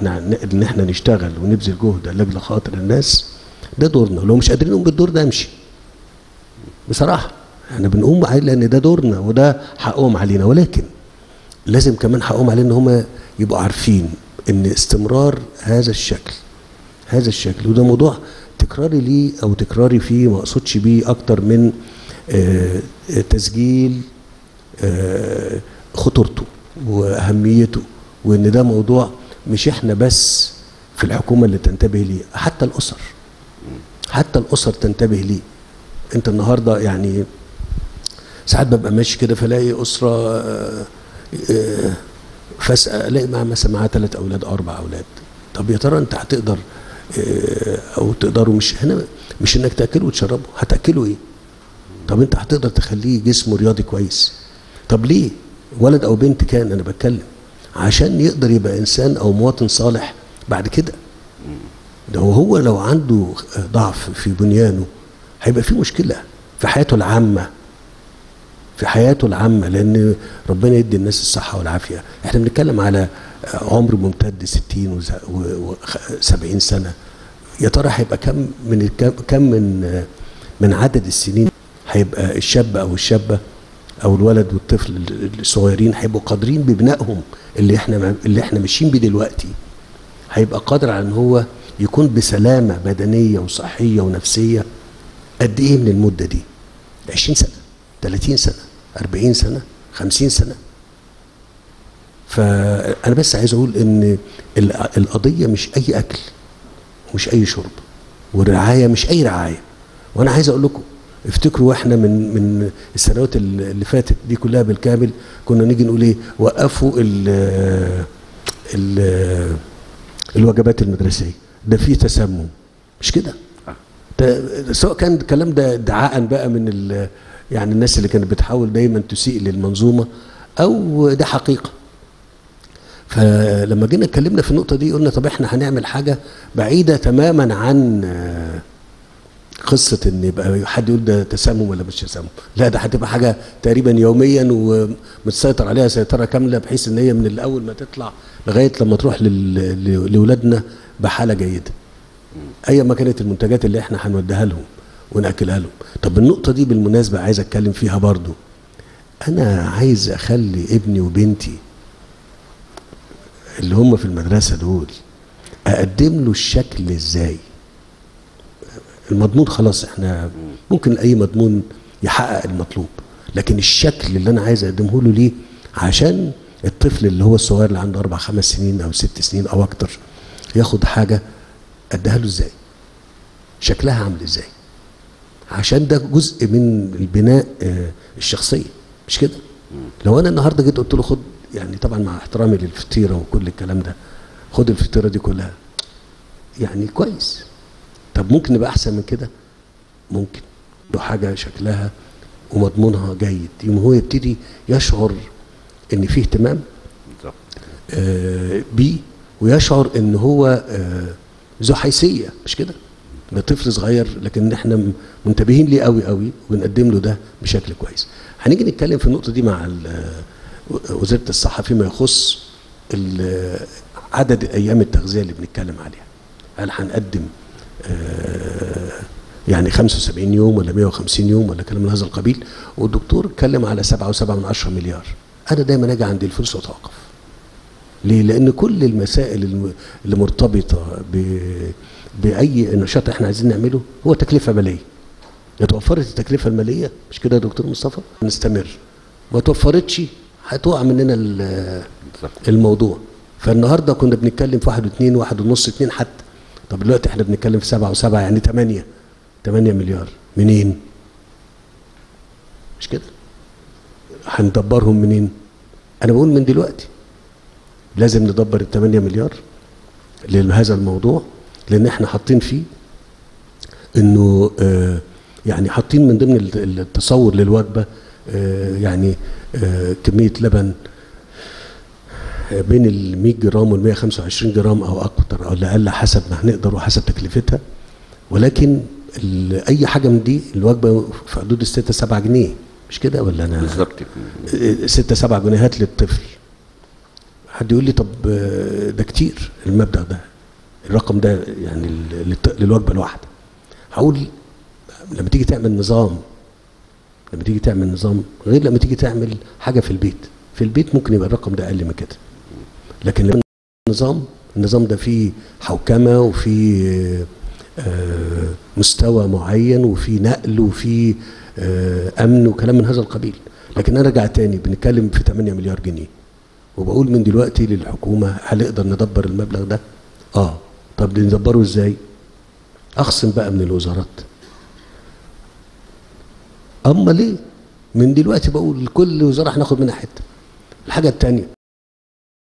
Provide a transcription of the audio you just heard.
ان احنا نشتغل ونبذل جهد لاجل خاطر الناس ده دورنا لو مش قادرين نقوم بالدور ده امشي بصراحه احنا بنقوم عليه لان ده دورنا وده حقهم علينا ولكن لازم كمان حقهم علينا ان هم يبقوا عارفين ان استمرار هذا الشكل هذا الشكل وده موضوع تكراري ليه او تكراري فيه ما اقصدش بيه اكتر من آه تسجيل آه خطورته واهميته وان ده موضوع مش احنا بس في الحكومه اللي تنتبه ليه حتى الاسر حتى الاسر تنتبه ليه انت النهارده يعني ساعات ببقى ماشي كده فلاقي اسره آه آه فاسأل الاقي معاه مثلا معاه ثلاث اولاد او اربع اولاد طب يا ترى انت هتقدر آه او تقدروا مش هنا مش انك تاكله وتشربه هتاكله ايه طب انت هتقدر تخليه جسمه رياضي كويس طب ليه ولد او بنت كان انا بتكلم عشان يقدر يبقى انسان او مواطن صالح بعد كده ده هو لو عنده ضعف في بنيانه هيبقى في مشكله في حياته العامه في حياته العامة لأن ربنا يدي الناس الصحة والعافية احنا بنتكلم على عمر ممتد 60 و70 سنة يا ترى هيبقى كم من كم من من عدد السنين هيبقى الشاب أو الشابة أو الولد والطفل الصغيرين هيبقوا قادرين ببنائهم اللي احنا اللي احنا ماشيين بيه دلوقتي هيبقى قادر على ان هو يكون بسلامة بدنية وصحية ونفسية قد ايه من المدة دي 20 سنة 30 سنة 40 سنة 50 سنة فأنا بس عايز أقول إن القضية مش أي أكل مش أي شرب والرعاية مش أي رعاية وأنا عايز أقول لكم افتكروا احنا من من السنوات اللي فاتت دي كلها بالكامل كنا نيجي نقول ايه وقفوا ال ال الوجبات المدرسيه ده فيه تسمم مش كده سواء كان الكلام ده ادعاء بقى من يعني الناس اللي كانت بتحاول دايما تسيء للمنظومه او ده حقيقه فلما جينا اتكلمنا في النقطه دي قلنا طب احنا هنعمل حاجه بعيده تماما عن قصه ان يبقى حد يقول ده تسمم ولا مش تسمم لا ده هتبقى حاجه تقريبا يوميا ومتسيطر عليها سيطره كامله بحيث ان هي من الاول ما تطلع لغايه لما تروح لاولادنا بحاله جيده ايا ما كانت المنتجات اللي احنا هنوديها لهم وناكلها لهم طب النقطه دي بالمناسبه عايز اتكلم فيها برضو انا عايز اخلي ابني وبنتي اللي هم في المدرسه دول اقدم له الشكل ازاي المضمون خلاص احنا ممكن اي مضمون يحقق المطلوب لكن الشكل اللي انا عايز اقدمه له ليه عشان الطفل اللي هو الصغير اللي عنده اربع خمس سنين او ست سنين او اكتر ياخد حاجه اديها له ازاي شكلها عامل ازاي عشان ده جزء من البناء آه الشخصيه مش كده لو انا النهارده جيت قلت له خد يعني طبعا مع احترامي للفطيره وكل الكلام ده خد الفطيره دي كلها يعني كويس طب ممكن نبقى احسن من كده ممكن له حاجه شكلها ومضمونها جيد يوم هو يبتدي يشعر ان فيه اهتمام آه بيه ويشعر ان هو آه ذو حيثيه مش كده ده طفل صغير لكن احنا منتبهين ليه قوي قوي وبنقدم له ده بشكل كويس هنيجي نتكلم في النقطه دي مع وزاره الصحه فيما يخص عدد ايام التغذيه اللي بنتكلم عليها هل هنقدم آه يعني 75 يوم ولا 150 يوم ولا كلام من هذا القبيل والدكتور اتكلم على 7 و7 من 10 مليار انا دايما اجي عند الفلوس واتوقف ليه لان كل المسائل اللي مرتبطه ب باي نشاط احنا عايزين نعمله هو تكلفه ماليه يا توفرت التكلفه الماليه مش كده يا دكتور مصطفى نستمر ما توفرتش هتقع مننا الموضوع فالنهارده كنا بنتكلم في واحد واثنين واحد ونص اثنين حتى طب دلوقتي احنا بنتكلم في سبعة وسبعة يعني ثمانية ثمانية مليار منين؟ مش كده؟ هندبرهم منين؟ أنا بقول من دلوقتي لازم ندبر ال 8 مليار لهذا الموضوع لأن احنا حاطين فيه إنه آه يعني حاطين من ضمن التصور للوجبة آه يعني آه كمية لبن بين ال 100 جرام وال 125 جرام او اكتر او اقل حسب ما هنقدر وحسب تكلفتها ولكن اي حاجه من دي الوجبه في حدود ال 6 7 جنيه مش كده ولا انا بالظبط 6 7 جنيهات للطفل حد يقول لي طب آه، ده كتير المبلغ ده الرقم ده يعني لل- للت- للوجبه الواحده هقول لما تيجي تعمل نظام لما تيجي تعمل نظام غير لما تيجي تعمل حاجه في البيت في البيت ممكن يبقى الرقم ده اقل من كده لكن لما النظام النظام ده فيه حوكمه وفيه آه، مستوى معين وفيه نقل وفيه آه، امن وكلام من هذا القبيل لكن انا ارجع تاني بنتكلم في 8 مليار جنيه وبقول من دلوقتي للحكومه هل نقدر ندبر المبلغ ده؟ اه طب ندبره ازاي؟ اخصم بقى من الوزارات اما ليه؟ من دلوقتي بقول كل وزاره هناخد منها حته الحاجه الثانيه